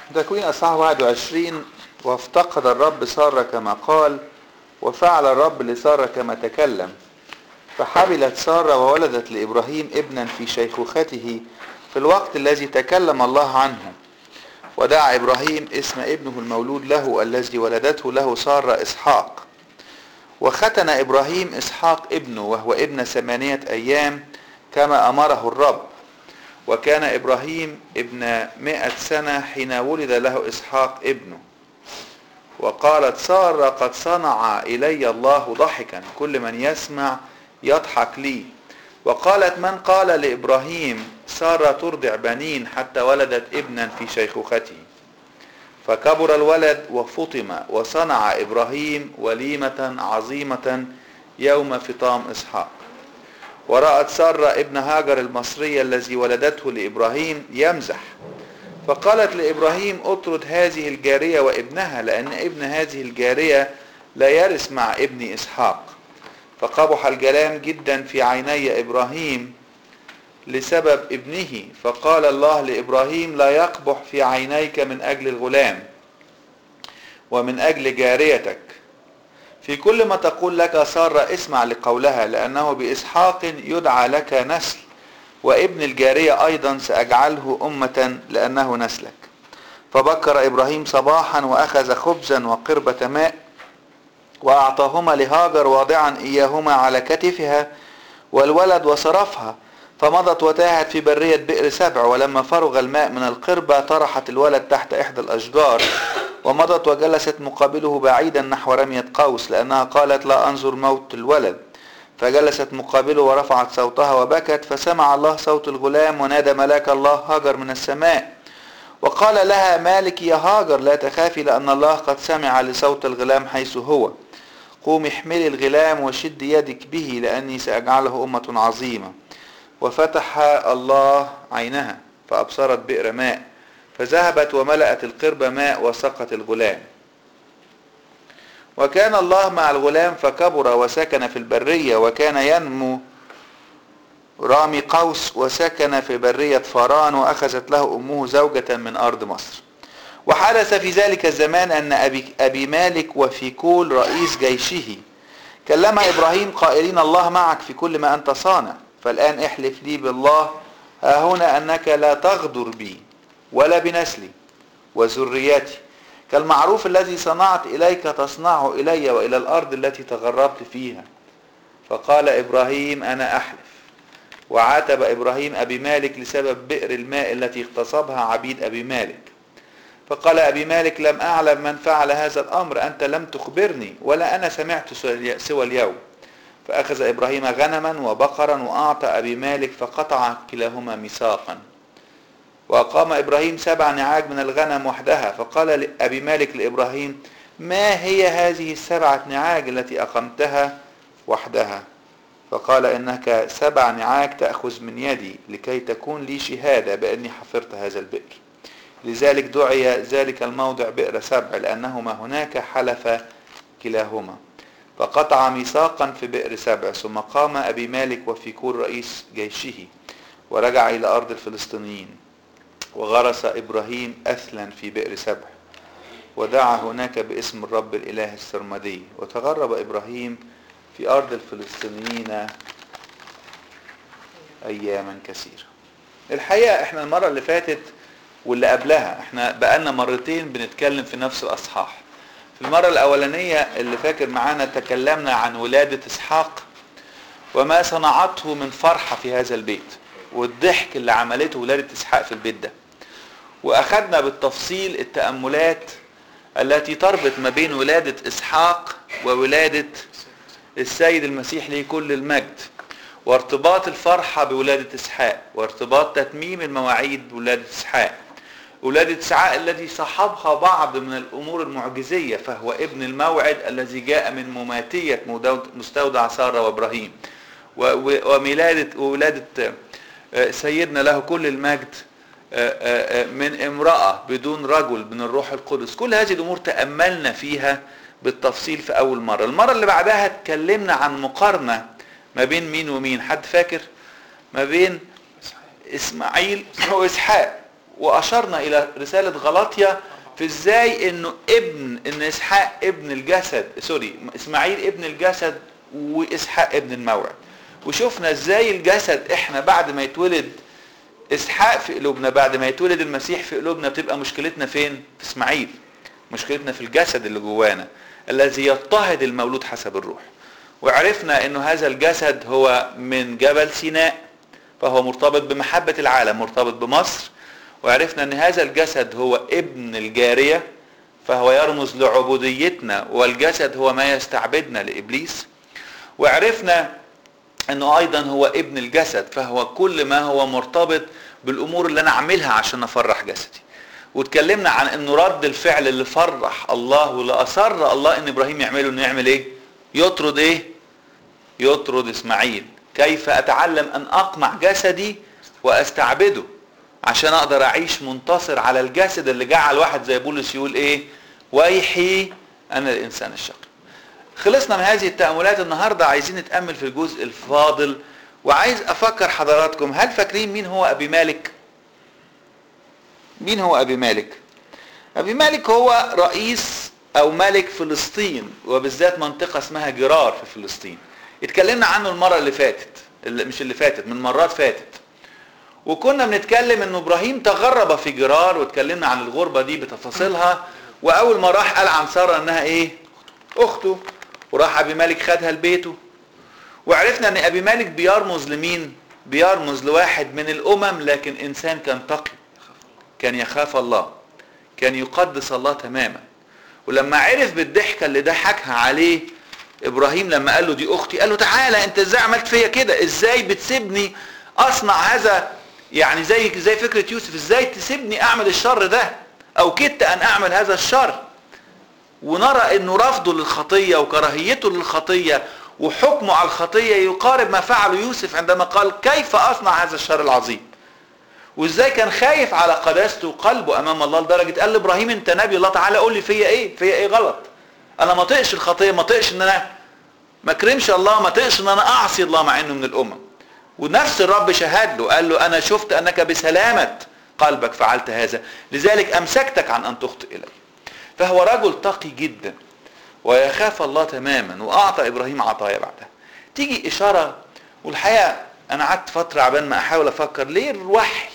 تكوين أصحاح 21 وافتقد الرب سارة كما قال وفعل الرب لسارة كما تكلم فحبلت سارة وولدت لإبراهيم ابنا في شيخوخته في الوقت الذي تكلم الله عنه ودعا إبراهيم اسم ابنه المولود له الذي ولدته له سارة إسحاق وختن إبراهيم إسحاق ابنه وهو ابن ثمانية أيام كما أمره الرب وكان إبراهيم ابن مئة سنة حين ولد له إسحاق ابنه وقالت سارة قد صنع إلي الله ضحكا كل من يسمع يضحك لي وقالت من قال لإبراهيم سارة ترضع بنين حتى ولدت ابنا في شيخوخته فكبر الولد وفطم وصنع إبراهيم وليمة عظيمة يوم فطام إسحاق ورأت سارة ابن هاجر المصرية الذي ولدته لإبراهيم يمزح فقالت لإبراهيم اطرد هذه الجارية وابنها لأن ابن هذه الجارية لا يرث مع ابن إسحاق فقبح الكلام جدا في عيني إبراهيم لسبب ابنه فقال الله لإبراهيم لا يقبح في عينيك من أجل الغلام ومن أجل جاريتك في كل ما تقول لك سارة اسمع لقولها لأنه بإسحاق يدعى لك نسل وابن الجارية أيضا سأجعله أمة لأنه نسلك فبكر إبراهيم صباحا وأخذ خبزا وقربة ماء وأعطاهما لهاجر واضعا إياهما على كتفها والولد وصرفها فمضت وتاهت في برية بئر سبع ولما فرغ الماء من القربة طرحت الولد تحت إحدى الأشجار ومضت وجلست مقابله بعيدا نحو رمية قوس لأنها قالت لا أنظر موت الولد فجلست مقابله ورفعت صوتها وبكت فسمع الله صوت الغلام ونادى ملاك الله هاجر من السماء وقال لها مالك يا هاجر لا تخافي لأن الله قد سمع لصوت الغلام حيث هو قومي احملي الغلام وشد يدك به لأني سأجعله أمة عظيمة وفتح الله عينها فأبصرت بئر ماء فذهبت وملأت القربة ماء وسقت الغلام وكان الله مع الغلام فكبر وسكن في البرية وكان ينمو رامي قوس وسكن في برية فاران وأخذت له أمه زوجة من أرض مصر وحدث في ذلك الزمان أن أبي, أبي مالك وفيكول رئيس جيشه كلم إبراهيم قائلين الله معك في كل ما أنت صانع فالآن احلف لي بالله ها هنا أنك لا تغدر بي ولا بنسلي وذريتي كالمعروف الذي صنعت إليك تصنعه إلي وإلى الأرض التي تغربت فيها فقال إبراهيم أنا أحلف وعاتب إبراهيم أبي مالك لسبب بئر الماء التي اغتصبها عبيد أبي مالك فقال أبي مالك لم أعلم من فعل هذا الأمر أنت لم تخبرني ولا أنا سمعت سوى اليوم فأخذ إبراهيم غنما وبقرا وأعطى أبي مالك فقطع كلاهما ميثاقا وأقام إبراهيم سبع نعاج من الغنم وحدها فقال أبي مالك لإبراهيم ما هي هذه السبعة نعاج التي أقمتها وحدها فقال إنك سبع نعاج تأخذ من يدي لكي تكون لي شهادة بأني حفرت هذا البئر لذلك دعي ذلك الموضع بئر سبع لأنهما هناك حلف كلاهما فقطع ميثاقا في بئر سبع ثم قام أبي مالك وفيكور رئيس جيشه ورجع إلى أرض الفلسطينيين وغرس إبراهيم أثلا في بئر سبع ودعا هناك باسم الرب الإله السرمدي وتغرب إبراهيم في أرض الفلسطينيين أياما كثيرة الحقيقة احنا المرة اللي فاتت واللي قبلها احنا بقالنا مرتين بنتكلم في نفس الأصحاح في المرة الأولانية اللي فاكر معانا تكلمنا عن ولادة إسحاق وما صنعته من فرحة في هذا البيت والضحك اللي عملته ولادة إسحاق في البيت ده وأخذنا بالتفصيل التأملات التي تربط ما بين ولادة إسحاق وولادة السيد المسيح ليه كل المجد وارتباط الفرحة بولادة إسحاق وارتباط تتميم المواعيد بولادة إسحاق ولادة إسحاق الذي صحبها بعض من الأمور المعجزية فهو ابن الموعد الذي جاء من مماتية مستودع سارة وإبراهيم وميلادة وولادة سيدنا له كل المجد من امرأة بدون رجل من الروح القدس كل هذه الأمور تأملنا فيها بالتفصيل في أول مرة المرة اللي بعدها اتكلمنا عن مقارنة ما بين مين ومين حد فاكر ما بين إسماعيل وإسحاق واشرنا الى رساله غلاطيا في ازاي انه ابن ان اسحاق ابن الجسد سوري اسماعيل ابن الجسد واسحاق ابن الموعد وشفنا ازاي الجسد احنا بعد ما يتولد اسحاق في قلوبنا بعد ما يتولد المسيح في قلوبنا بتبقى مشكلتنا فين في اسماعيل مشكلتنا في الجسد اللي جوانا الذي يضطهد المولود حسب الروح وعرفنا انه هذا الجسد هو من جبل سيناء فهو مرتبط بمحبة العالم مرتبط بمصر وعرفنا ان هذا الجسد هو ابن الجارية فهو يرمز لعبوديتنا والجسد هو ما يستعبدنا لابليس وعرفنا انه ايضا هو ابن الجسد فهو كل ما هو مرتبط بالامور اللي انا اعملها عشان افرح جسدي واتكلمنا عن انه رد الفعل اللي فرح الله واللي اصر الله ان ابراهيم يعمله انه يعمل ايه يطرد ايه يطرد اسماعيل كيف اتعلم ان اقمع جسدي واستعبده عشان اقدر اعيش منتصر على الجسد اللي جعل واحد زي بولس يقول ايه ويحي انا الانسان الشقي خلصنا من هذه التأملات النهاردة عايزين نتأمل في الجزء الفاضل وعايز أفكر حضراتكم هل فاكرين مين هو أبي مالك؟ مين هو أبي مالك؟ أبي مالك هو رئيس أو ملك فلسطين وبالذات منطقة اسمها جرار في فلسطين. اتكلمنا عنه المرة اللي فاتت اللي مش اللي فاتت من مرات فاتت. وكنا بنتكلم ان ابراهيم تغرب في جرار واتكلمنا عن الغربة دي بتفاصيلها واول ما راح قال عن سارة انها ايه؟ اخته وراح ابي مالك خدها لبيته وعرفنا ان ابي مالك بيرمز لمين بيرمز لواحد من الامم لكن انسان كان تقي كان يخاف الله كان يقدس الله تماما ولما عرف بالضحكه اللي ضحكها عليه ابراهيم لما قال له دي اختي قال له تعالى انت ازاي عملت فيا كده ازاي بتسيبني اصنع هذا يعني زي زي فكره يوسف ازاي تسيبني اعمل الشر ده او كدت ان اعمل هذا الشر ونرى انه رفضه للخطيه وكراهيته للخطيه وحكمه على الخطيه يقارب ما فعله يوسف عندما قال كيف اصنع هذا الشر العظيم وازاي كان خايف على قداسته وقلبه امام الله لدرجه قال لابراهيم انت نبي الله تعالى قول لي فيا ايه فيا ايه غلط انا ما طقش الخطيه ما طقش ان انا ما اكرمش الله ما طقش ان انا اعصي الله مع انه من الامم ونفس الرب شهد له قال له انا شفت انك بسلامه قلبك فعلت هذا لذلك امسكتك عن ان تخطئ الي فهو رجل تقي جدا ويخاف الله تماما واعطى ابراهيم عطايا بعدها تيجي اشاره والحقيقه انا قعدت فتره عبال ما احاول افكر ليه الوحي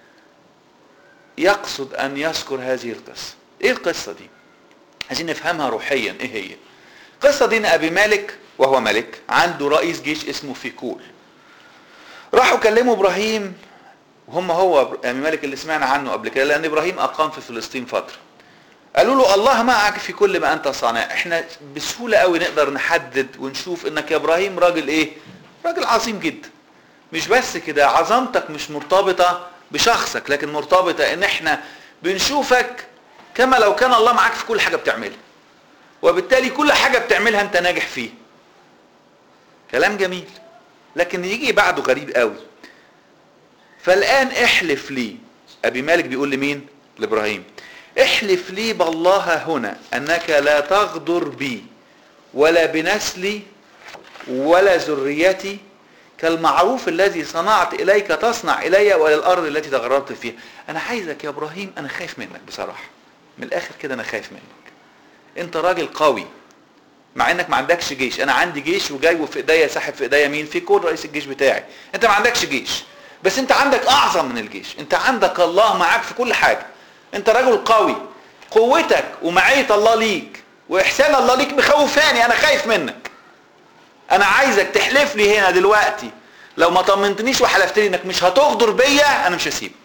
يقصد ان يذكر هذه القصه ايه القصه دي عايزين نفهمها روحيا ايه هي القصه دي ان ابي مالك وهو ملك عنده رئيس جيش اسمه فيكول راحوا كلموا ابراهيم وهم هو ابي مالك اللي سمعنا عنه قبل كده لان ابراهيم اقام في فلسطين فتره قالوا له الله معك في كل ما انت صانع احنا بسهولة قوي نقدر نحدد ونشوف انك يا ابراهيم راجل ايه راجل عظيم جدا مش بس كده عظمتك مش مرتبطة بشخصك لكن مرتبطة ان احنا بنشوفك كما لو كان الله معاك في كل حاجة بتعملها وبالتالي كل حاجة بتعملها انت ناجح فيه كلام جميل لكن يجي بعده غريب قوي فالان احلف لي ابي مالك بيقول لمين لابراهيم احلف لي بالله هنا انك لا تغدر بي ولا بنسلي ولا ذريتي كالمعروف الذي صنعت اليك تصنع الي وللارض التي تغررت فيها انا عايزك يا ابراهيم انا خايف منك بصراحه من الاخر كده انا خايف منك انت راجل قوي مع انك ما عندكش جيش انا عندي جيش وجاي وفي ايديا ساحب في ايديا مين في كل رئيس الجيش بتاعي انت ما عندكش جيش بس انت عندك اعظم من الجيش انت عندك الله معاك في كل حاجه انت رجل قوي قوتك ومعية الله ليك واحسان الله ليك مخوفاني انا خايف منك انا عايزك تحلف لي هنا دلوقتي لو ما طمنتنيش وحلفت لي انك مش هتغدر بيا انا مش هسيبك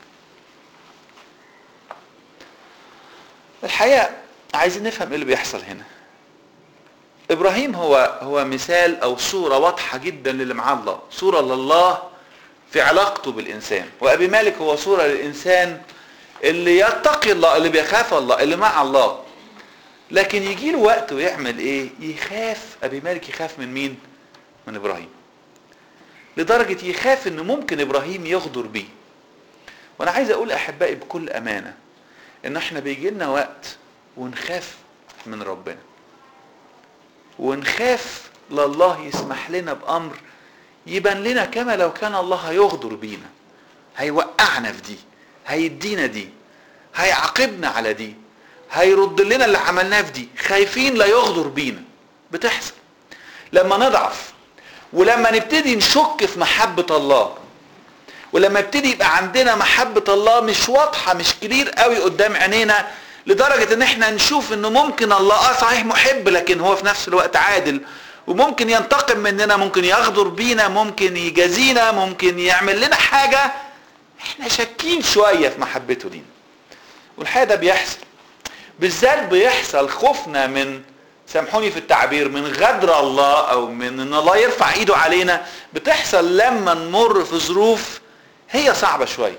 الحقيقه عايزين نفهم ايه اللي بيحصل هنا ابراهيم هو هو مثال او صوره واضحه جدا للي معاه الله صوره لله في علاقته بالانسان وابي مالك هو صوره للانسان اللي يتقي الله اللي بيخاف الله اللي مع الله لكن يجي له وقت ويعمل ايه يخاف ابي مالك يخاف من مين من ابراهيم لدرجة يخاف ان ممكن ابراهيم يغدر بيه وانا عايز اقول احبائي بكل امانة ان احنا بيجي لنا وقت ونخاف من ربنا ونخاف لله يسمح لنا بامر يبان لنا كما لو كان الله هيغدر بينا هيوقعنا في دي هيدينا دي هيعاقبنا على دي هيرد لنا اللي عملناه في دي خايفين لا يغدر بينا بتحصل لما نضعف ولما نبتدي نشك في محبة الله ولما يبتدي يبقى عندنا محبة الله مش واضحة مش كبير قوي قدام عينينا لدرجة ان احنا نشوف انه ممكن الله اه صحيح محب لكن هو في نفس الوقت عادل وممكن ينتقم مننا ممكن يغدر بينا ممكن يجازينا ممكن يعمل لنا حاجة احنا شاكين شوية في محبته لينا والحقيقة ده بيحصل بالذات بيحصل خوفنا من سامحوني في التعبير من غدر الله او من ان الله يرفع ايده علينا بتحصل لما نمر في ظروف هي صعبة شوية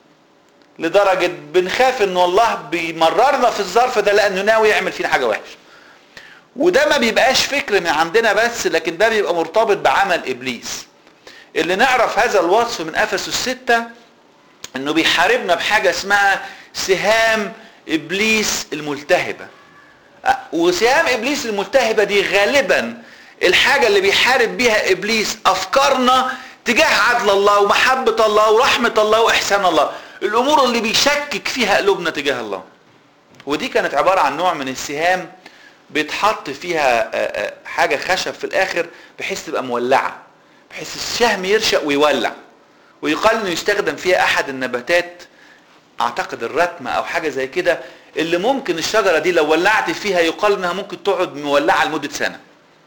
لدرجة بنخاف ان الله بيمررنا في الظرف ده لانه ناوي يعمل فينا حاجة وحشة وده ما بيبقاش فكر من عندنا بس لكن ده بيبقى مرتبط بعمل ابليس اللي نعرف هذا الوصف من افسس الستة انه بيحاربنا بحاجة اسمها سهام ابليس الملتهبة وسهام ابليس الملتهبة دي غالبا الحاجة اللي بيحارب بيها ابليس افكارنا تجاه عدل الله ومحبة الله ورحمة الله واحسان الله الامور اللي بيشكك فيها قلوبنا تجاه الله ودي كانت عبارة عن نوع من السهام بيتحط فيها حاجة خشب في الاخر بحيث تبقى مولعة بحيث الشهم يرشق ويولع ويقال انه يستخدم فيها احد النباتات اعتقد الرتمة او حاجة زي كده اللي ممكن الشجرة دي لو ولعت فيها يقال انها ممكن تقعد مولعة لمدة سنة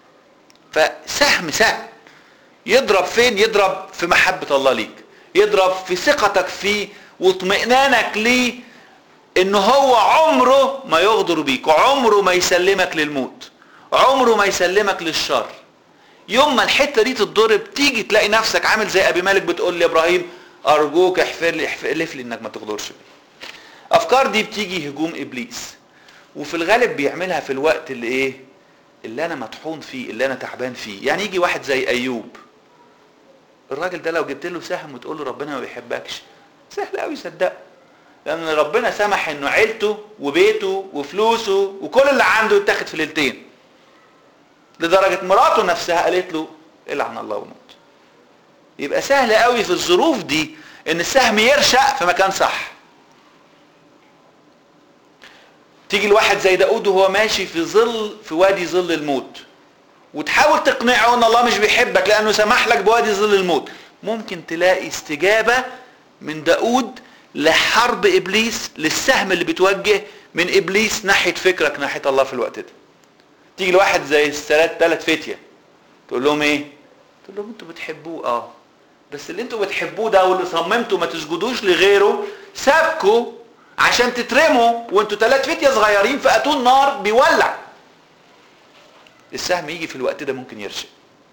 فسهم سهم يضرب فين يضرب في محبة الله ليك يضرب في ثقتك فيه واطمئنانك ليه ان هو عمره ما يغدر بيك عمره ما يسلمك للموت عمره ما يسلمك للشر يوم ما الحته دي تتضرب تيجي تلاقي نفسك عامل زي ابي مالك بتقول لي ابراهيم ارجوك احفر لي احلف لي انك ما تغدرش بي افكار دي بتيجي هجوم ابليس وفي الغالب بيعملها في الوقت اللي ايه اللي انا مطحون فيه اللي انا تعبان فيه يعني يجي واحد زي ايوب الراجل ده لو جبت له سهم وتقول له ربنا ما بيحبكش سهل قوي يصدقه لان ربنا سمح انه عيلته وبيته وفلوسه وكل اللي عنده يتاخد في ليلتين لدرجة مراته نفسها قالت له العن الله وموت يبقى سهل قوي في الظروف دي ان السهم يرشق في مكان صح تيجي الواحد زي داود وهو ماشي في ظل في وادي ظل الموت وتحاول تقنعه ان الله مش بيحبك لانه سمح لك بوادي ظل الموت ممكن تلاقي استجابة من داود لحرب ابليس للسهم اللي بيتوجه من ابليس ناحية فكرك ناحية الله في الوقت ده تيجي لواحد زي الثلاث ثلاث فتية تقول لهم ايه تقول لهم انتوا بتحبوه اه بس اللي انتوا بتحبوه ده واللي صممتوا ما تسجدوش لغيره سابكوا عشان تترموا وانتوا ثلاث فتية صغيرين في اتون نار بيولع السهم يجي في الوقت ده ممكن يرشق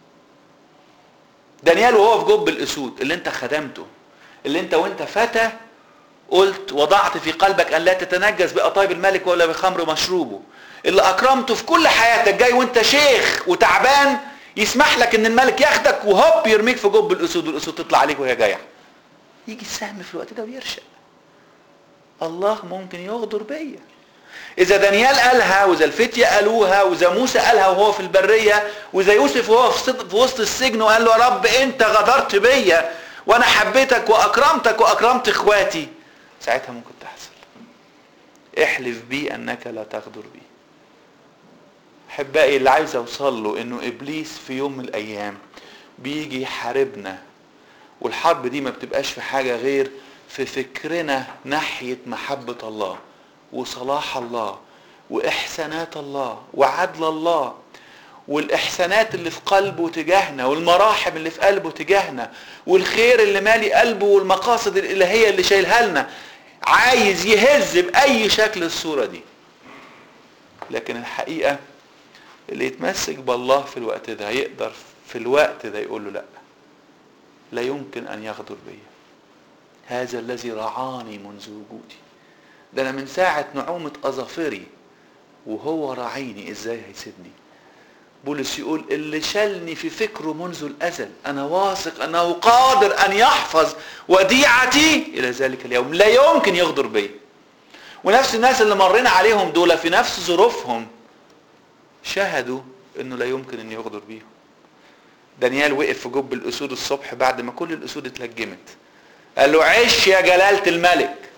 دانيال وهو في جب الاسود اللي انت خدمته اللي انت وانت فتى قلت وضعت في قلبك ان لا تتنجس بقطايب الملك ولا بخمر مشروبه اللي اكرمته في كل حياتك جاي وانت شيخ وتعبان يسمح لك ان الملك ياخدك وهوب يرميك في جب الاسود والاسود تطلع عليك وهي جايه يجي السهم في الوقت ده ويرشق الله ممكن يغدر بيا اذا دانيال قالها واذا الفتية قالوها واذا موسى قالها وهو في البرية واذا يوسف وهو في وسط السجن وقال له يا رب انت غدرت بيا وانا حبيتك واكرمتك واكرمت اخواتي ساعتها ممكن تحصل احلف بي انك لا تغدر بي احبائي اللي عايز اوصل له انه ابليس في يوم من الايام بيجي يحاربنا والحرب دي ما بتبقاش في حاجه غير في فكرنا ناحيه محبه الله وصلاح الله واحسانات الله وعدل الله والاحسانات اللي في قلبه تجاهنا والمراحم اللي في قلبه تجاهنا والخير اللي مالي قلبه والمقاصد الالهيه اللي شايلها لنا عايز يهز باي شكل الصوره دي لكن الحقيقه اللي يتمسك بالله في الوقت ده يقدر في الوقت ده يقول له لا لا يمكن ان يغدر بي هذا الذي رعاني منذ وجودي ده انا من ساعة نعومة اظافري وهو راعيني ازاي هيسيبني بولس يقول اللي شالني في فكره منذ الازل انا واثق انه قادر ان يحفظ وديعتي الى ذلك اليوم لا يمكن يغدر بي ونفس الناس اللي مرينا عليهم دول في نفس ظروفهم شهدوا انه لا يمكن ان يغدر بيهم دانيال وقف في جب الاسود الصبح بعد ما كل الاسود اتلجمت قال له عش يا جلالة الملك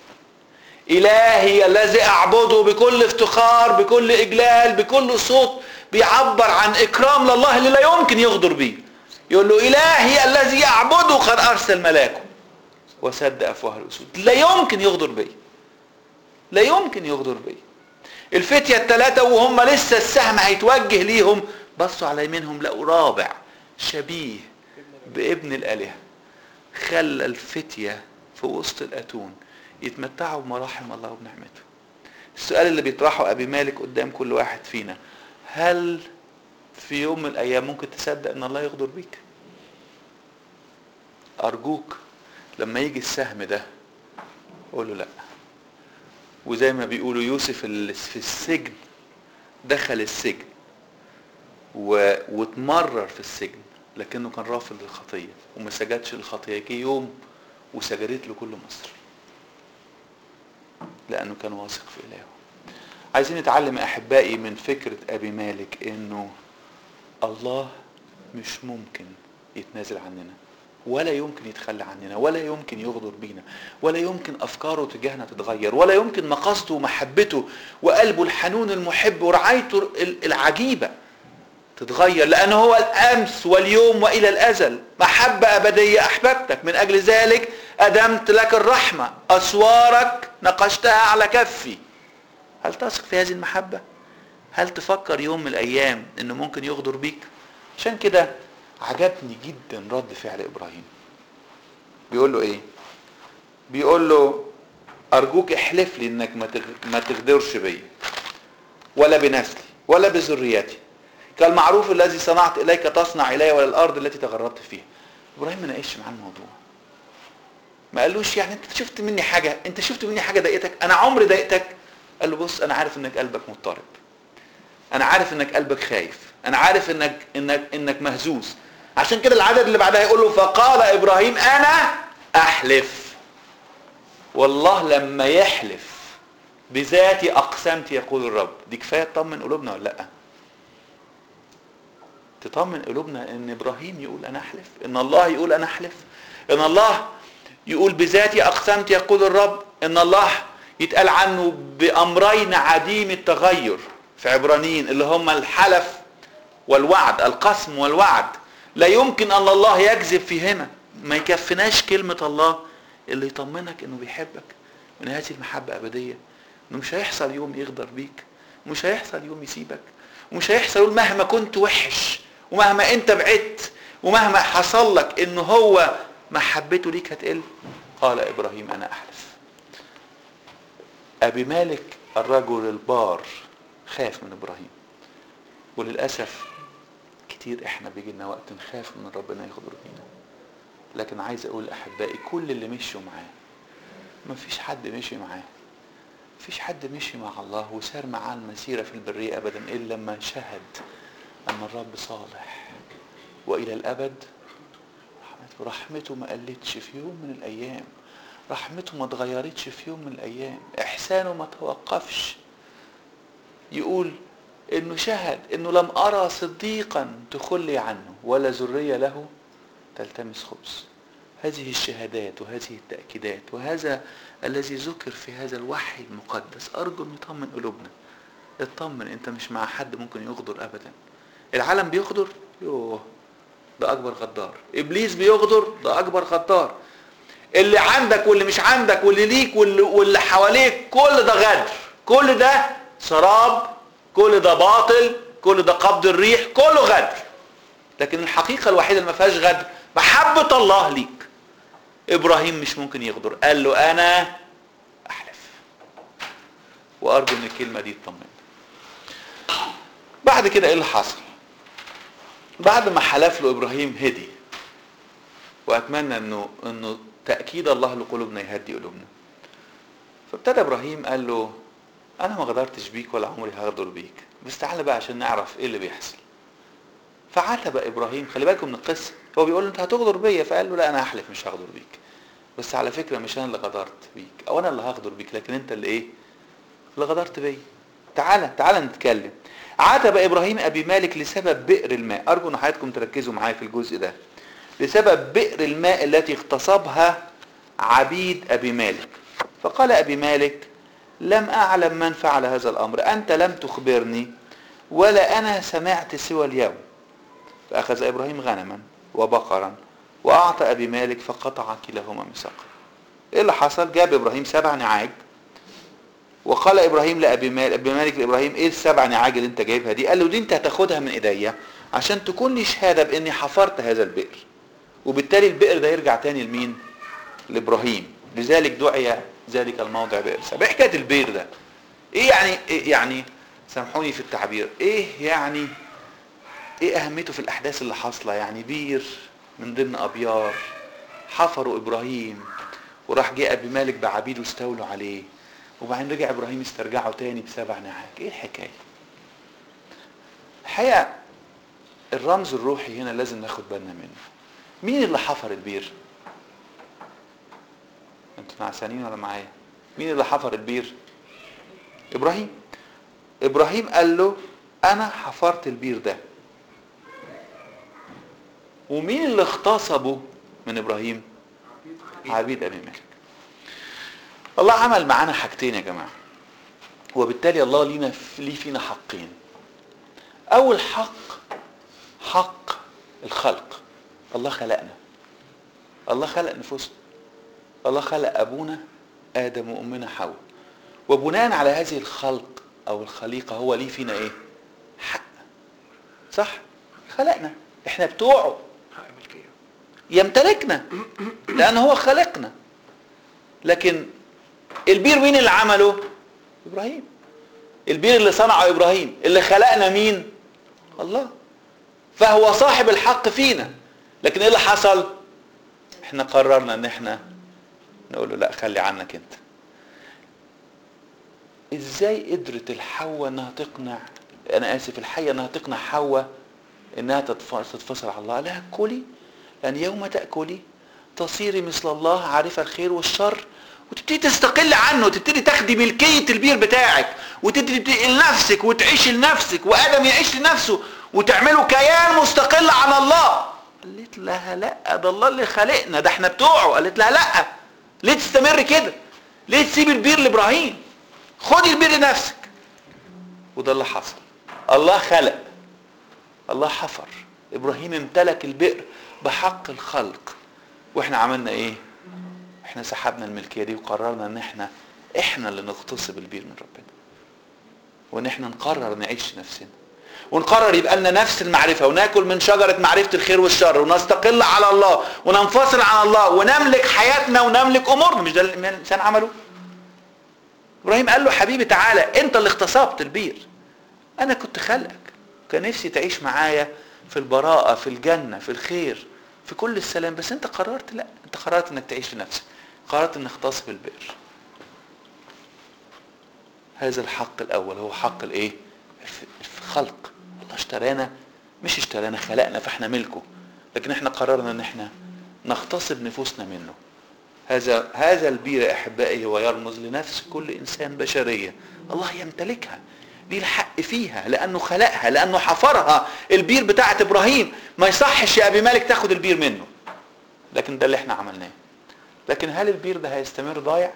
إلهي الذي أعبده بكل افتخار بكل إجلال بكل صوت بيعبر عن إكرام لله اللي لا يمكن يغدر بيه يقول له إلهي الذي أعبده قد أرسل ملاكه وسد أفواه الأسود لا يمكن يغدر بيه لا يمكن يغدر بيه الفتية الثلاثة وهم لسه السهم هيتوجه ليهم بصوا على يمينهم لقوا رابع شبيه بابن الآلهة خلى الفتية في وسط الأتون يتمتعوا بمراحم الله وبنعمته السؤال اللي بيطرحه أبي مالك قدام كل واحد فينا هل في يوم من الأيام ممكن تصدق أن الله يغدر بيك أرجوك لما يجي السهم ده قول له لأ وزي ما بيقولوا يوسف اللي في السجن دخل السجن و... واتمرر في السجن لكنه كان رافض للخطيه وما سجدش للخطيه جه يوم وسجدت له كل مصر لانه كان واثق في الهه عايزين نتعلم احبائي من فكره ابي مالك انه الله مش ممكن يتنازل عننا ولا يمكن يتخلى عننا ولا يمكن يغدر بينا ولا يمكن افكاره تجاهنا تتغير ولا يمكن مقاصده ومحبته وقلبه الحنون المحب ورعايته العجيبه تتغير لأنه هو الأمس واليوم وإلى الأزل محبة أبدية أحببتك من أجل ذلك أدمت لك الرحمة أسوارك نقشتها على كفي هل تثق في هذه المحبة؟ هل تفكر يوم من الأيام أنه ممكن يغدر بيك؟ عشان كده عجبني جدا رد فعل إبراهيم بيقول له إيه؟ بيقول له أرجوك احلف لي إنك ما تغدرش بيا ولا بنسلي ولا بذريتي كالمعروف الذي صنعت اليك تصنع الي ولا الارض التي تغربت فيها ابراهيم ما ناقشش معاه الموضوع ما قالوش يعني انت شفت مني حاجه انت شفت مني حاجه ضايقتك انا عمري ضايقتك قال له بص انا عارف انك قلبك مضطرب انا عارف انك قلبك خايف انا عارف انك انك انك مهزوز عشان كده العدد اللي بعدها يقول له فقال ابراهيم انا احلف والله لما يحلف بذاتي اقسمت يقول الرب دي كفايه تطمن قلوبنا ولا لا تطمن قلوبنا ان ابراهيم يقول انا احلف ان الله يقول انا احلف ان الله يقول بذاتي اقسمت يقول الرب ان الله يتقال عنه بامرين عديم التغير في عبرانيين اللي هما الحلف والوعد القسم والوعد لا يمكن ان الله يكذب فيهما ما يكفناش كلمة الله اللي يطمنك انه بيحبك من هذه المحبة ابدية انه مش هيحصل يوم يغدر بيك مش هيحصل يوم يسيبك ومش هيحصل يقول مهما كنت وحش ومهما انت بعدت ومهما حصل لك ان هو محبته ليك هتقل قال ابراهيم انا احلف ابي مالك الرجل البار خاف من ابراهيم وللاسف كتير احنا بيجي لنا وقت نخاف من ربنا يغدر بينا لكن عايز اقول احبائي كل اللي مشوا معاه ما فيش حد مشي معاه فيش حد مشي مع الله وسار معاه المسيرة في البرية أبدا إلا لما شهد أن الرب صالح وإلى الأبد رحمته رحمته ما قلتش في يوم من الأيام رحمته ما اتغيرتش في يوم من الأيام إحسانه ما توقفش يقول إنه شهد إنه لم أرى صديقا تخلي عنه ولا ذرية له تلتمس خبز هذه الشهادات وهذه التأكيدات وهذا الذي ذكر في هذا الوحي المقدس أرجو أن يطمن قلوبنا اطمن أنت مش مع حد ممكن يغدر أبدا العالم بيغدر يوه ده أكبر غدار إبليس بيغدر ده أكبر غدار اللي عندك واللي مش عندك واللي ليك واللي, واللي حواليك كل ده غدر كل ده سراب كل ده باطل كل ده قبض الريح كله غدر لكن الحقيقة الوحيدة اللي ما فيهاش غدر محبة الله ليك ابراهيم مش ممكن يغدر قال له انا احلف وارجو ان الكلمة دي تطمن بعد كده ايه اللي حصل بعد ما حلف له ابراهيم هدي واتمنى انه انه تاكيد الله لقلوبنا يهدي قلوبنا فابتدى ابراهيم قال له انا ما غدرتش بيك ولا عمري هغدر بيك بس تعالى بقى عشان نعرف ايه اللي بيحصل فعاتب ابراهيم خلي بالكم من القصه هو بيقول له انت هتغدر بيا فقال له لا انا هحلف مش هغدر بيك بس على فكره مش انا اللي غدرت بيك او انا اللي هغدر بيك لكن انت اللي ايه اللي غدرت بيا تعالى تعالى نتكلم عاتب ابراهيم ابي مالك لسبب بئر الماء ارجو ان حضراتكم تركزوا معايا في الجزء ده لسبب بئر الماء التي اغتصبها عبيد ابي مالك فقال ابي مالك لم أعلم من فعل هذا الأمر أنت لم تخبرني ولا أنا سمعت سوى اليوم فأخذ إبراهيم غنما وبقرا وأعطى أبي مالك فقطع كلاهما ميثاقا إيه اللي حصل جاب إبراهيم سبع نعاج وقال إبراهيم لأبي مالك, أبي مالك لإبراهيم إيه السبع نعاج اللي أنت جايبها دي قال له دي أنت هتاخدها من إيديا عشان تكون لي شهادة بإني حفرت هذا البئر وبالتالي البئر ده يرجع تاني لمين لإبراهيم لذلك دعي ذلك الموضع بئر سبع إيه حكاية البئر ده إيه يعني إيه يعني سامحوني في التعبير إيه يعني إيه أهميته في الأحداث اللي حاصلة يعني بير من ضمن أبيار حفروا إبراهيم وراح جه أبي مالك بعبيد واستولوا عليه وبعدين رجع إبراهيم استرجعه تاني بسبع نعاج إيه الحكاية الحقيقة الرمز الروحي هنا لازم ناخد بالنا منه مين اللي حفر البير انتوا نعسانين ولا معايا مين اللي حفر البير ابراهيم ابراهيم قال له انا حفرت البير ده ومين اللي اغتصبه من ابراهيم عبيد ابي مالك الله عمل معانا حاجتين يا جماعه وبالتالي الله لينا ليه فينا حقين اول حق حق الخلق الله خلقنا الله خلق نفوسنا الله خلق ابونا ادم وامنا حواء وبناء على هذه الخلق او الخليقه هو ليه فينا ايه حق صح خلقنا احنا بتوعه يمتلكنا لان هو خلقنا لكن البير مين اللي عمله ابراهيم البير اللي صنعه ابراهيم اللي خلقنا مين الله فهو صاحب الحق فينا لكن ايه اللي حصل احنا قررنا ان احنا نقول له لا خلي عنك انت ازاي قدرت الحواء انها تقنع انا اسف الحية انها تقنع حواء انها تتفصل على الله لها كلي لان يوم تأكلي تصيري مثل الله عارفة الخير والشر وتبتدي تستقل عنه وتبتدي تاخدي ملكية البير بتاعك وتبتدي لنفسك وتعيش لنفسك وادم يعيش لنفسه وتعملوا كيان مستقل عن الله قالت لها لا ده الله اللي خلقنا ده احنا بتوعه قالت لها لا ليه تستمر كده ليه تسيب البير لابراهيم خدي البير لنفسك وده اللي حصل الله خلق الله حفر ابراهيم امتلك البئر بحق الخلق واحنا عملنا ايه احنا سحبنا الملكيه دي وقررنا ان احنا احنا اللي نغتصب البير من ربنا وان احنا نقرر نعيش نفسنا ونقرر يبقى لنا نفس المعرفه وناكل من شجره معرفه الخير والشر ونستقل على الله وننفصل عن الله ونملك حياتنا ونملك امورنا مش ده اللي الانسان عمله ابراهيم قال له حبيبي تعالى انت اللي اغتصبت البير انا كنت خلقك كان نفسي تعيش معايا في البراءه في الجنه في الخير في كل السلام بس انت قررت لا انت قررت انك تعيش لنفسك قررت انك تغتصب البئر هذا الحق الاول هو حق الايه الخلق الله اشترانا مش اشترانا خلقنا فاحنا ملكه لكن احنا قررنا ان احنا نغتصب نفوسنا منه هذا هذا البير يا احبائي هو يرمز لنفس كل انسان بشريه الله يمتلكها دي الحق فيها لانه خلقها لانه حفرها البير بتاعت ابراهيم ما يصحش يا ابي مالك تاخد البير منه لكن ده اللي احنا عملناه لكن هل البير ده هيستمر ضايع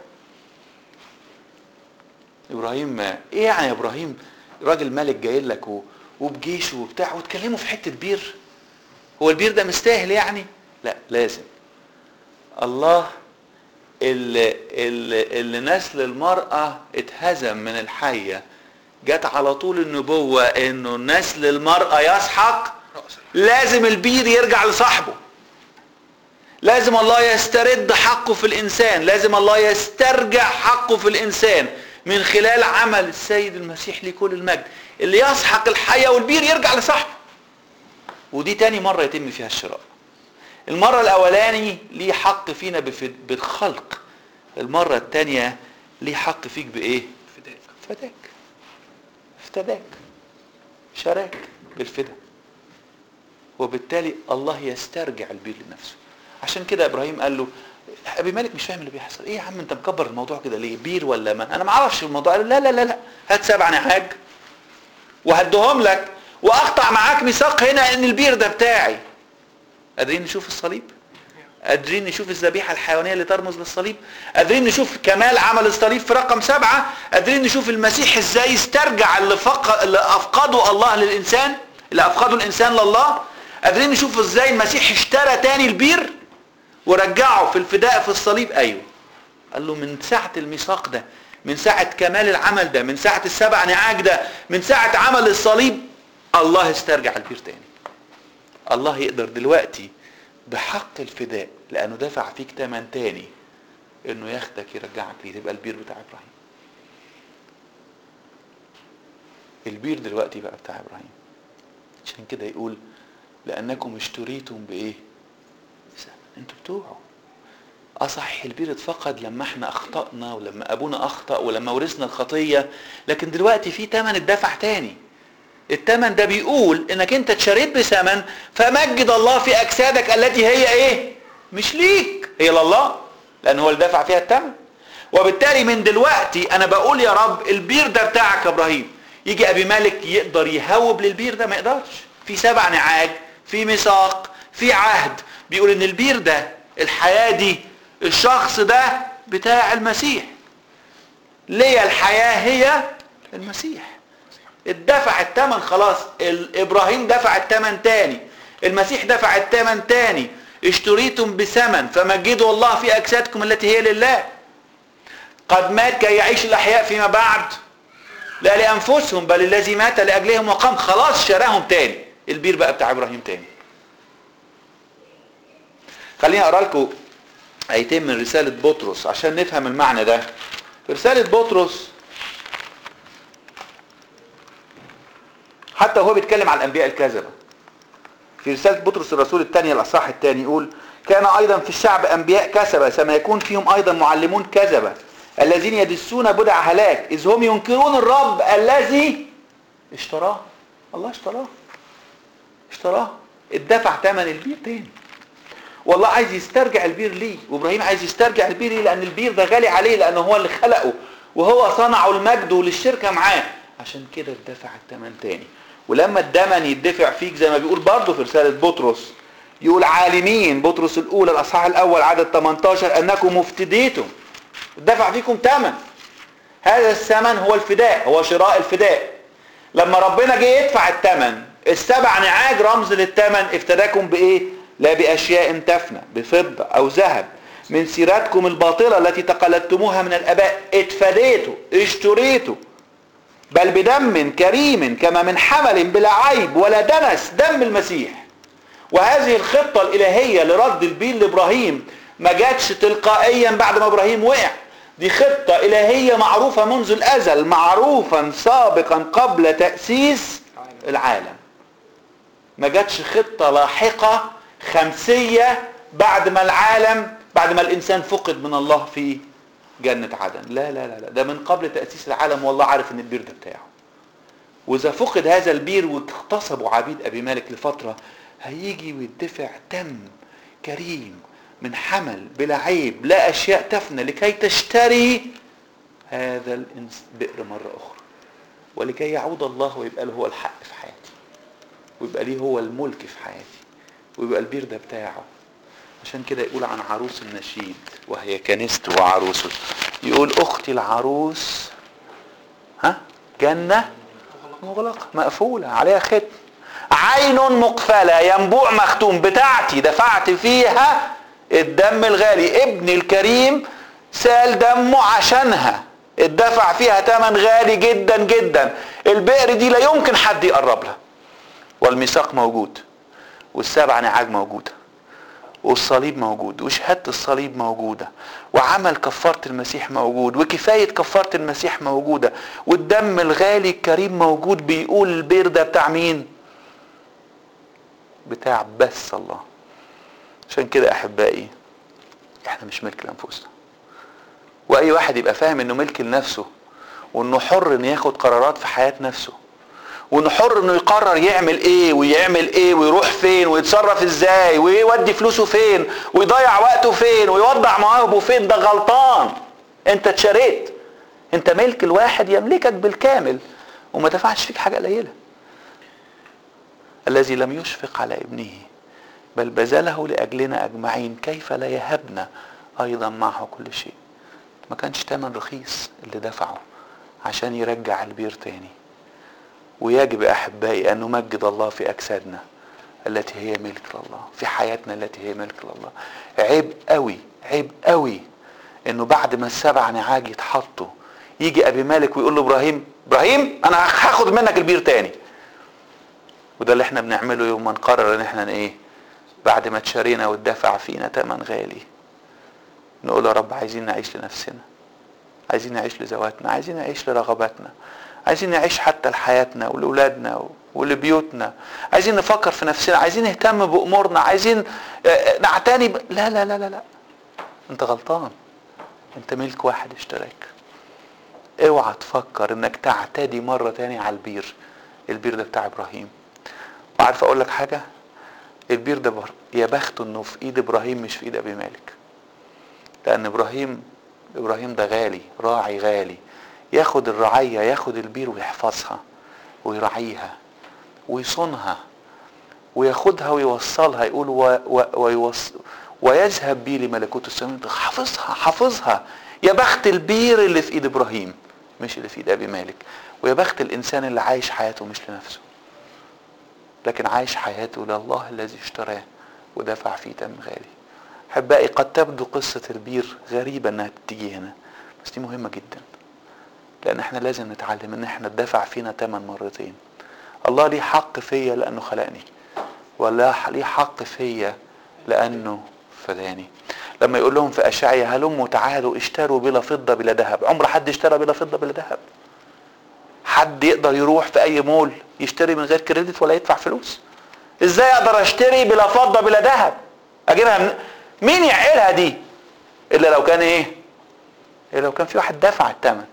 ابراهيم ايه يعني يا ابراهيم راجل ملك جاي لك و... وبجيشه وبتاع وتكلموا في حته بير هو البير ده مستاهل يعني لا لازم الله اللي, اللي, اللي نسل المرأة اتهزم من الحية جت على طول النبوة انه نسل المرأة يسحق لازم البير يرجع لصاحبه لازم الله يسترد حقه في الانسان لازم الله يسترجع حقه في الانسان من خلال عمل السيد المسيح لكل المجد اللي يسحق الحية والبير يرجع لصاحبه ودي تاني مرة يتم فيها الشراء المرة الأولاني ليه حق فينا بالخلق المرة التانية ليه حق فيك بإيه فداك فداك افتداك شراك بالفدا وبالتالي الله يسترجع البير لنفسه عشان كده ابراهيم قال له ابي مالك مش فاهم اللي بيحصل ايه يا عم انت مكبر الموضوع كده ليه بير ولا ما انا ما اعرفش الموضوع قال له لا لا لا لا هات سبع نعاج وهدهم لك واقطع معاك ميثاق هنا ان البير ده بتاعي قادرين نشوف الصليب قادرين نشوف الذبيحة الحيوانية اللي ترمز للصليب قادرين نشوف كمال عمل الصليب في رقم سبعة قادرين نشوف المسيح ازاي استرجع اللي, فق... اللي أفقده الله للإنسان اللي أفقده الإنسان لله قادرين نشوف ازاي المسيح اشترى تاني البير ورجعه في الفداء في الصليب أيوه قال له من ساعة الميثاق ده من ساعة كمال العمل ده من ساعة السبع نعاج ده من ساعة عمل الصليب الله استرجع البير تاني الله يقدر دلوقتي بحق الفداء لانه دفع فيك تمن تاني انه ياخدك يرجعك ليه تبقى البير بتاع ابراهيم البير دلوقتي بقى بتاع ابراهيم عشان كده يقول لانكم اشتريتم بايه انتوا بتوعه اصح البير اتفقد لما احنا اخطأنا ولما ابونا اخطأ ولما ورثنا الخطية لكن دلوقتي في تمن اتدفع تاني التمن ده بيقول انك انت اتشريت بثمن فمجد الله في اجسادك التي هي ايه مش ليك هي لله لان هو اللي دفع فيها التمن وبالتالي من دلوقتي انا بقول يا رب البير ده بتاعك يا ابراهيم يجي ابي مالك يقدر يهوب للبير ده ما يقدرش في سبع نعاج في ميثاق في عهد بيقول ان البير ده الحياة دي الشخص ده بتاع المسيح ليه الحياة هي المسيح اتدفع الثمن خلاص ابراهيم دفع الثمن تاني المسيح دفع الثمن تاني اشتريتم بثمن فمجدوا الله في اجسادكم التي هي لله قد مات كي يعيش الاحياء فيما بعد لا لانفسهم بل الذي مات لاجلهم وقام خلاص شراهم تاني البير بقى بتاع ابراهيم تاني خليني اقرا لكم ايتين من رساله بطرس عشان نفهم المعنى ده في رساله بطرس حتى وهو بيتكلم عن الانبياء الكذبه في رساله بطرس الرسول الثانيه الاصحاح الثاني يقول كان ايضا في الشعب انبياء كذبه كما يكون فيهم ايضا معلمون كذبه الذين يدسون بدع هلاك اذ هم ينكرون الرب الذي اشتراه الله اشتراه اشتراه اتدفع ثمن البير تاني والله عايز يسترجع البير ليه وابراهيم عايز يسترجع البير ليه لان البير ده غالي عليه لانه هو اللي خلقه وهو صنعه المجد وللشركه معاه عشان كده اتدفع الثمن تاني ولما الدمن يدفع فيك زي ما بيقول برضه في رسالة بطرس يقول عالمين بطرس الأولى الأصحاح الأول عدد 18 أنكم مفتديتم دفع فيكم ثمن هذا الثمن هو الفداء هو شراء الفداء لما ربنا جه يدفع الثمن السبع نعاج رمز للثمن افتداكم بإيه لا بأشياء تفنى بفضة أو ذهب من سيرتكم الباطلة التي تقلدتموها من الآباء اتفديتوا اشتريتوا بل بدم كريم كما من حمل بلا عيب ولا دنس دم المسيح وهذه الخطة الإلهية لرد البيل لإبراهيم ما جاتش تلقائيا بعد ما إبراهيم وقع دي خطة إلهية معروفة منذ الأزل معروفا سابقا قبل تأسيس العالم ما جاتش خطة لاحقة خمسية بعد ما العالم بعد ما الإنسان فقد من الله في جنة عدن لا لا لا لا ده من قبل تأسيس العالم والله عارف ان البير ده بتاعه واذا فقد هذا البير واغتصبوا عبيد ابي مالك لفترة هيجي ويدفع دم كريم من حمل بلا عيب لا اشياء تفنى لكي تشتري هذا البئر مرة اخرى ولكي يعود الله ويبقى له هو الحق في حياتي ويبقى ليه هو الملك في حياتي ويبقى البير ده بتاعه عشان كده يقول عن عروس النشيد وهي كنيسته وعروسه يقول اختي العروس ها جنة مغلقة مقفولة عليها ختم عين مقفلة ينبوع مختوم بتاعتي دفعت فيها الدم الغالي ابني الكريم سال دمه عشانها اتدفع فيها ثمن غالي جدا جدا البئر دي لا يمكن حد يقرب لها والميثاق موجود والسبع نعاج موجوده والصليب موجود وشهادة الصليب موجودة وعمل كفارة المسيح موجود وكفاية كفارة المسيح موجودة والدم الغالي الكريم موجود بيقول البير ده بتاع مين بتاع بس الله عشان كده احبائي احنا مش ملك لانفسنا واي واحد يبقى فاهم انه ملك لنفسه وانه حر انه ياخد قرارات في حياة نفسه وانه حر انه يقرر يعمل ايه ويعمل ايه ويروح فين ويتصرف ازاي ويودي فلوسه فين ويضيع وقته فين ويوضع مواهبه فين ده غلطان انت اتشريت انت ملك الواحد يملكك بالكامل وما دفعش فيك حاجه قليله الذي لم يشفق على ابنه بل بذله لأجلنا أجمعين كيف لا يهبنا أيضا معه كل شيء ما كانش تمن رخيص اللي دفعه عشان يرجع البير تاني ويجب أحبائي أن نمجد الله في أجسادنا التي هي ملك لله في حياتنا التي هي ملك لله عيب قوي عيب قوي انه بعد ما السبع نعاج يتحطوا يجي ابي مالك ويقول له ابراهيم ابراهيم انا هاخد منك البير تاني وده اللي احنا بنعمله يوم ما نقرر ان احنا ايه بعد ما اتشرينا واتدفع فينا تمن غالي نقول يا رب عايزين نعيش لنفسنا عايزين نعيش لذواتنا عايزين نعيش لرغباتنا عايزين نعيش حتى لحياتنا ولأولادنا ولبيوتنا عايزين نفكر في نفسنا عايزين نهتم بأمورنا عايزين نعتني ب... لا لا لا لا لا انت غلطان انت ملك واحد اشتراك اوعى تفكر انك تعتدي مرة تاني على البير البير ده بتاع ابراهيم وعارف اقول لك حاجة البير ده بر... يا بخته انه في ايد ابراهيم مش في ايد ابي مالك لان ابراهيم ابراهيم ده غالي راعي غالي ياخد الرعية ياخد البير ويحفظها ويراعيها ويصونها وياخدها ويوصلها يقول و... و... ويوص... ويذهب بي لملكوت السماوات حافظها حافظها يا بخت البير اللي في ايد ابراهيم مش اللي في ايد ابي مالك ويا بخت الانسان اللي عايش حياته مش لنفسه لكن عايش حياته لله الذي اشتراه ودفع فيه تم غالي احبائي قد تبدو قصة البير غريبة انها تيجي هنا بس دي مهمة جدا لان احنا لازم نتعلم ان احنا اتدفع فينا تمن مرتين الله ليه حق فيا لانه خلقني ولا ليه حق فيا لانه فداني لما يقول لهم في اشعيا هلموا تعالوا اشتروا بلا فضه بلا ذهب عمر حد اشترى بلا فضه بلا ذهب حد يقدر يروح في اي مول يشتري من غير كريدت ولا يدفع فلوس ازاي اقدر اشتري بلا فضه بلا ذهب اجيبها من مين يعقلها دي الا لو كان ايه الا لو كان في واحد دفع الثمن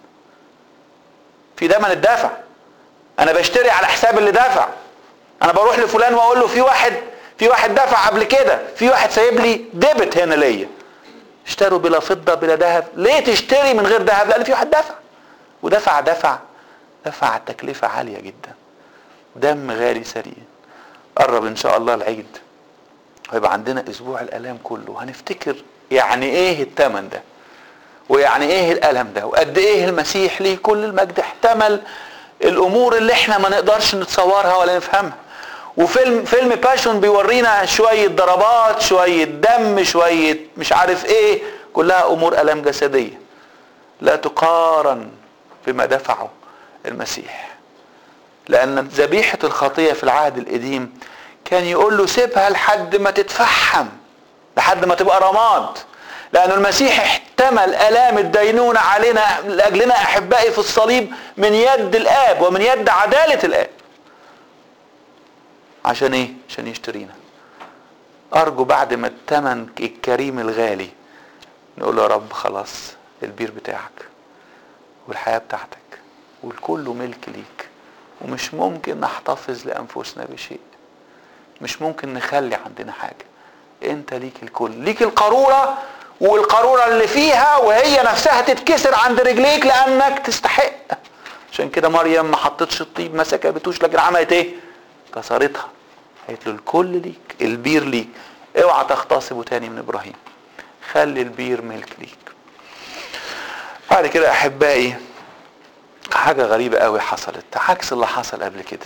في ثمن الدفع انا بشتري على حساب اللي دفع انا بروح لفلان واقول له في واحد في واحد دفع قبل كده في واحد سايب لي ديبت هنا ليا اشتروا بلا فضة بلا ذهب ليه تشتري من غير ذهب لان في واحد دفع ودفع دفع دفع تكلفة عالية جدا دم غالي سريع قرب ان شاء الله العيد هيبقى عندنا اسبوع الالام كله هنفتكر يعني ايه الثمن ده ويعني ايه الالم ده وقد ايه المسيح ليه كل المجد احتمل الامور اللي احنا ما نقدرش نتصورها ولا نفهمها وفيلم فيلم باشون بيورينا شوية ضربات شوية دم شوية مش عارف ايه كلها امور الام جسدية لا تقارن بما دفعه المسيح لان ذبيحة الخطية في العهد القديم كان يقول له سيبها لحد ما تتفحم لحد ما تبقى رماد لأن المسيح احتمل آلام الدينونة علينا لأجلنا أحبائي في الصليب من يد الآب ومن يد عدالة الآب عشان ايه عشان يشترينا ارجو بعد ما الثمن الكريم الغالي نقول له يا رب خلاص البير بتاعك والحياة بتاعتك والكل ملك ليك ومش ممكن نحتفظ لانفسنا بشيء مش ممكن نخلي عندنا حاجة انت ليك الكل ليك القارورة والقارورة اللي فيها وهي نفسها تتكسر عند رجليك لانك تستحق عشان كده مريم ما حطتش الطيب ما سكبتوش لكن عملت ايه كسرتها قالت له الكل ليك البير ليك اوعى تغتصبه تاني من ابراهيم خلي البير ملك ليك بعد كده احبائي حاجة غريبة قوي حصلت عكس اللي حصل قبل كده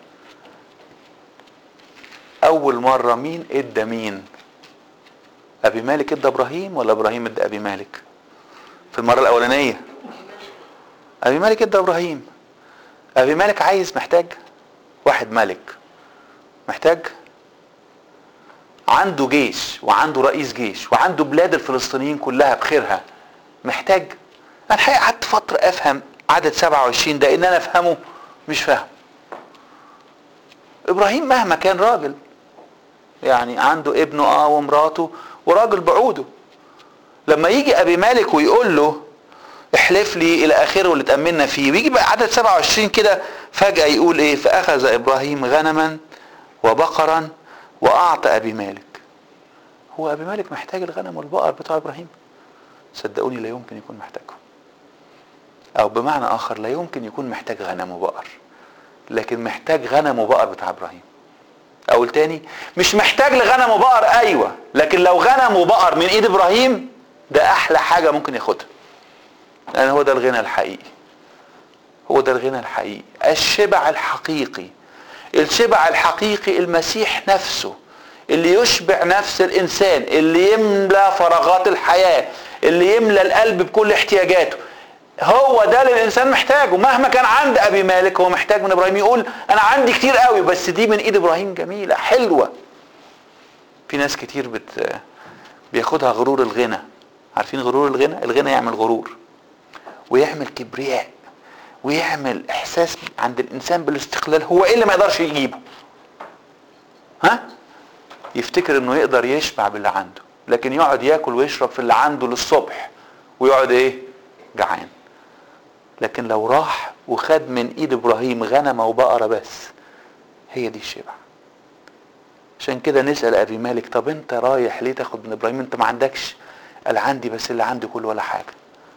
اول مرة مين ادى مين ابي مالك ادى ابراهيم ولا ابراهيم ادى ابي مالك في المرة الاولانية ابي مالك ادى ابراهيم ابي مالك عايز محتاج واحد ملك محتاج عنده جيش وعنده رئيس جيش وعنده بلاد الفلسطينيين كلها بخيرها محتاج انا الحقيقه قعدت فتره افهم عدد 27 ده ان انا افهمه مش فاهم ابراهيم مهما كان راجل يعني عنده ابنه اه ومراته وراجل بعوده لما يجي ابي مالك ويقول له احلف لي الى اخره واللي تامنا فيه ويجي بقى عدد 27 كده فجاه يقول ايه فاخذ ابراهيم غنما وبقرا واعطى ابي مالك هو ابي مالك محتاج الغنم والبقر بتوع ابراهيم صدقوني لا يمكن يكون محتاجهم او بمعنى اخر لا يمكن يكون محتاج غنم وبقر لكن محتاج غنم وبقر بتاع ابراهيم اقول تاني مش محتاج لغنم وبقر ايوه لكن لو غنم وبقر من ايد ابراهيم ده احلى حاجه ممكن ياخدها لان هو ده الغنى الحقيقي هو ده الغنى الحقيقي الشبع الحقيقي الشبع الحقيقي المسيح نفسه اللي يشبع نفس الانسان اللي يملى فراغات الحياه اللي يملى القلب بكل احتياجاته هو ده اللي الانسان محتاجه مهما كان عند ابي مالك هو محتاج من ابراهيم يقول انا عندي كتير قوي بس دي من ايد ابراهيم جميله حلوه في ناس كتير بت بياخدها غرور الغنى عارفين غرور الغنى الغنى يعمل غرور ويعمل كبرياء ويعمل احساس عند الانسان بالاستقلال هو ايه اللي ما يقدرش يجيبه ها يفتكر انه يقدر يشبع باللي عنده لكن يقعد ياكل ويشرب في اللي عنده للصبح ويقعد ايه جعان لكن لو راح وخد من ايد ابراهيم غنمه وبقره بس هي دي الشبع عشان كده نسال ابي مالك طب انت رايح ليه تاخد من ابراهيم انت ما عندكش قال عندي بس اللي عندي كله ولا حاجه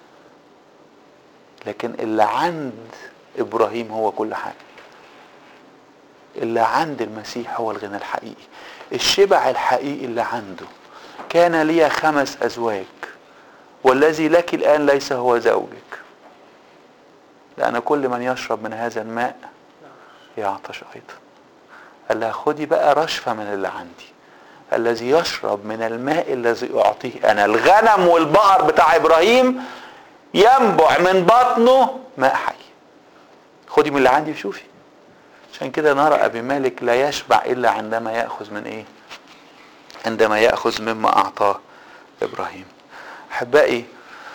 لكن اللي عند ابراهيم هو كل حاجه اللي عند المسيح هو الغنى الحقيقي الشبع الحقيقي اللي عنده كان لي خمس ازواج والذي لك الان ليس هو زوجك لان كل من يشرب من هذا الماء يعطش ايضا قال لها خدي بقى رشفه من اللي عندي الذي يشرب من الماء الذي اعطيه انا الغنم والبقر بتاع ابراهيم ينبع من بطنه ماء حي خدي من اللي عندي وشوفي عشان كده نرى ابي مالك لا يشبع الا عندما ياخذ من ايه عندما ياخذ مما اعطاه ابراهيم احبائي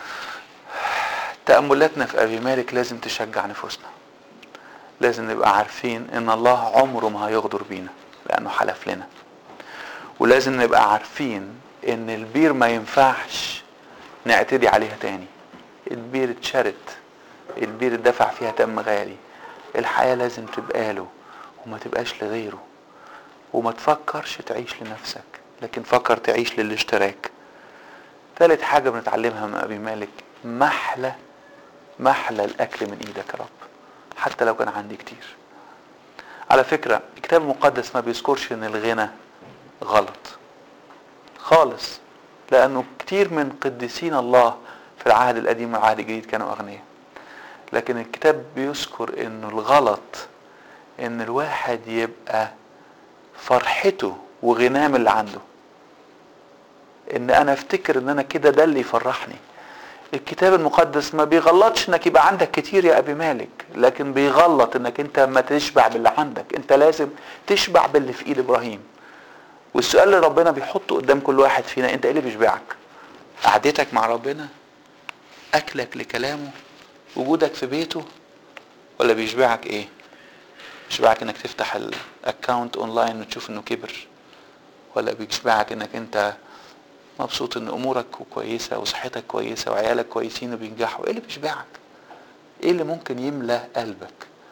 تاملاتنا في ابي مالك لازم تشجع نفوسنا لازم نبقى عارفين ان الله عمره ما هيغدر بينا لانه حلف لنا ولازم نبقى عارفين ان البير ما ينفعش نعتدي عليها تاني البير اتشرت البير اتدفع فيها دم غالي الحياة لازم تبقى له وما تبقاش لغيره وما تفكرش تعيش لنفسك لكن فكر تعيش للي اشتراك ثالث حاجة بنتعلمها من أبي مالك محلى محلى الأكل من إيدك يا رب حتى لو كان عندي كتير على فكرة الكتاب المقدس ما بيذكرش إن الغنى غلط خالص لأنه كتير من قديسين الله في العهد القديم والعهد الجديد كانوا أغنياء لكن الكتاب بيذكر انه الغلط ان الواحد يبقى فرحته وغنام اللي عنده ان انا افتكر ان انا كده ده اللي يفرحني الكتاب المقدس ما بيغلطش انك يبقى عندك كتير يا ابي مالك لكن بيغلط انك انت ما تشبع باللي عندك انت لازم تشبع باللي في ايد ابراهيم والسؤال اللي ربنا بيحطه قدام كل واحد فينا انت ايه اللي بيشبعك قعدتك مع ربنا اكلك لكلامه وجودك في بيته ولا بيشبعك ايه بيشبعك انك تفتح الاكونت اونلاين وتشوف انه كبر ولا بيشبعك انك انت مبسوط ان امورك كويسه وصحتك كويسه وعيالك كويسين وبينجحوا ايه اللي بيشبعك ايه اللي ممكن يملى قلبك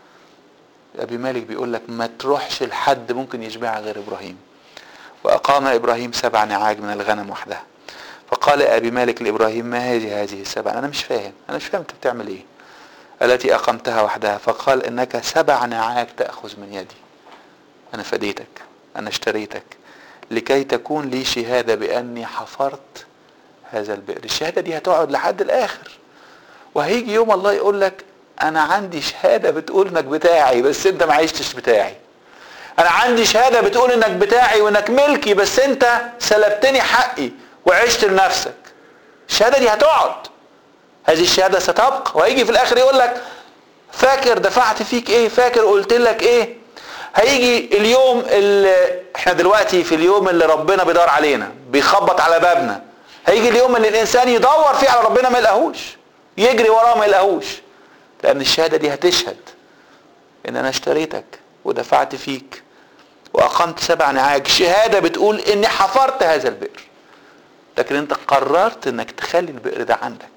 ابي مالك بيقول لك ما تروحش لحد ممكن يشبعك غير ابراهيم واقام ابراهيم سبع نعاج من الغنم وحدها فقال ابي مالك لابراهيم ما هذه هذه السبع انا مش فاهم انا مش فاهم انت بتعمل ايه التي اقمتها وحدها فقال انك سبع نعاج تاخذ من يدي انا فديتك انا اشتريتك لكي تكون لي شهاده باني حفرت هذا البئر الشهاده دي هتقعد لحد الاخر وهيجي يوم الله يقول لك انا عندي شهاده بتقول انك بتاعي بس انت ما عشتش بتاعي انا عندي شهاده بتقول انك بتاعي وانك ملكي بس انت سلبتني حقي وعشت لنفسك الشهاده دي هتقعد هذه الشهاده ستبقى وهيجي في الاخر يقول لك فاكر دفعت فيك ايه فاكر قلت لك ايه هيجي اليوم اللي احنا دلوقتي في اليوم اللي ربنا بيدور علينا بيخبط على بابنا هيجي اليوم اللي الانسان يدور فيه على ربنا ما يلاقوش يجري وراه ما يلاقوش لان الشهاده دي هتشهد ان انا اشتريتك ودفعت فيك واقمت سبع نعاج شهاده بتقول اني حفرت هذا البئر لكن انت قررت انك تخلي البئر ده عندك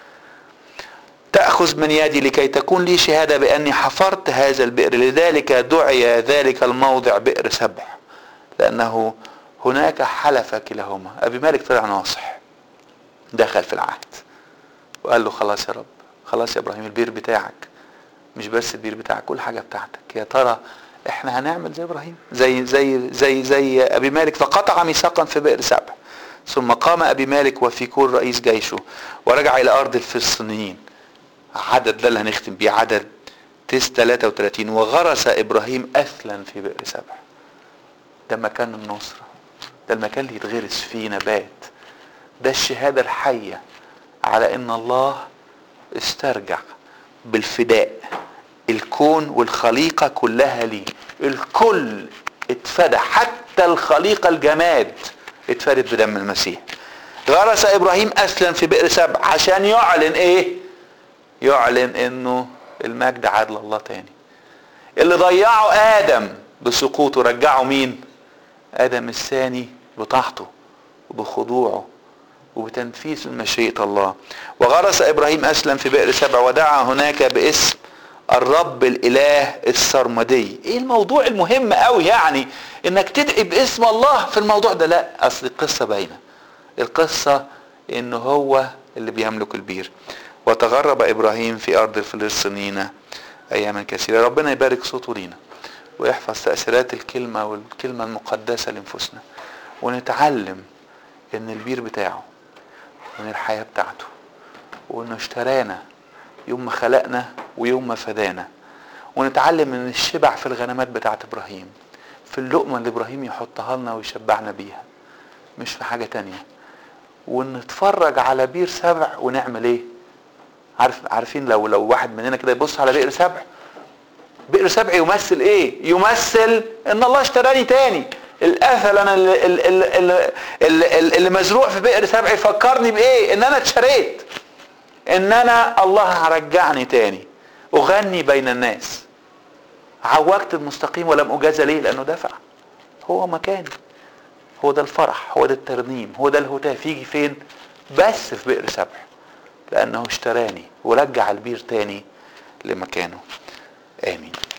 تأخذ من يدي لكي تكون لي شهادة بأني حفرت هذا البئر لذلك دعي ذلك الموضع بئر سبع لأنه هناك حلف كلاهما أبي مالك طلع ناصح دخل في العهد وقال له خلاص يا رب خلاص يا إبراهيم البير بتاعك مش بس البير بتاعك كل حاجة بتاعتك يا ترى احنا هنعمل زي ابراهيم زي زي زي زي ابي مالك فقطع ميثاقا في بئر سبع ثم قام ابي مالك وفيكور رئيس جيشه ورجع الى ارض الفلسطينيين عدد ده اللي هنختم بيه عدد تس 33 وغرس ابراهيم اثلا في بئر سبع ده مكان النصرة ده المكان اللي يتغرس فيه نبات ده الشهادة الحية على ان الله استرجع بالفداء الكون والخليقة كلها ليه الكل اتفدى حتى الخليقة الجماد اتفدت بدم المسيح غرس ابراهيم اصلا في بئر سبع عشان يعلن ايه يعلن انه المجد عاد لله تاني اللي ضيعه ادم بسقوطه رجعه مين ادم الثاني بطاعته وبخضوعه وبتنفيذ مشيئة الله وغرس ابراهيم اسلم في بئر سبع ودعا هناك باسم الرب الاله السرمدي ايه الموضوع المهم قوي يعني انك تدعي باسم الله في الموضوع ده لا اصل القصة باينة القصة ان هو اللي بيملك البير وتغرب ابراهيم في ارض الفلسطينيين اياما كثيرة ربنا يبارك صوته لينا ويحفظ تأثيرات الكلمة والكلمة المقدسة لنفوسنا ونتعلم ان البير بتاعه وان الحياة بتاعته وانه اشترانا يوم ما خلقنا ويوم ما فدانا ونتعلم من الشبع في الغنمات بتاعت ابراهيم في اللقمة اللي ابراهيم يحطها لنا ويشبعنا بيها مش في حاجة تانية ونتفرج على بير سبع ونعمل ايه عارف عارفين لو لو واحد مننا كده يبص على بئر سبع بئر سبع يمثل ايه يمثل ان الله اشتراني تاني الاثل انا اللي, اللي, اللي, اللي, اللي مزروع في بئر سبع يفكرني بايه ان انا اتشريت ان انا الله هرجعني تاني اغني بين الناس عوجت المستقيم ولم اجازى ليه لانه دفع هو مكاني هو ده الفرح هو ده الترنيم هو ده الهتاف يجي فين بس في بئر سبع لانه اشتراني ورجع البير تاني لمكانه امين